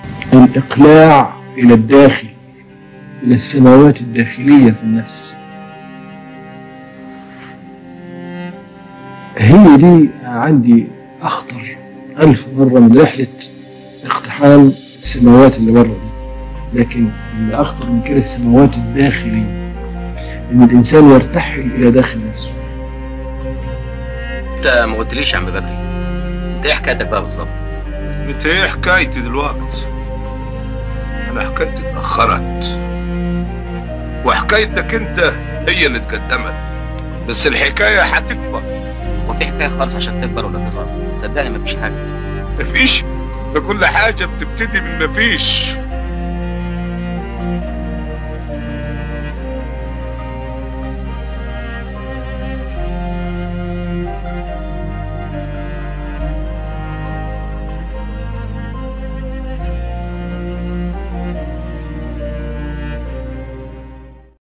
الإقلاع إلى الداخل إلى السماوات الداخلية في النفس هي دي عندي أخطر ألف مرة من رحلة اقتحام السماوات اللي بره دي لكن اللي أخطر من كده السماوات الداخلية إن الإنسان يرتحل إلى داخل نفسه انت ما قلتليش يا عم بكري انت ايه حكايتك بقى بالظبط انت ايه حكايتي دلوقتي انا حكايتي اتاخرت وحكايتك انت هي اللي اتقدمت بس الحكايه هتكبر وفي حكايه خالص عشان تكبر ولا تصغر صدقني مفيش حاجه مفيش ده كل حاجه بتبتدي من مفيش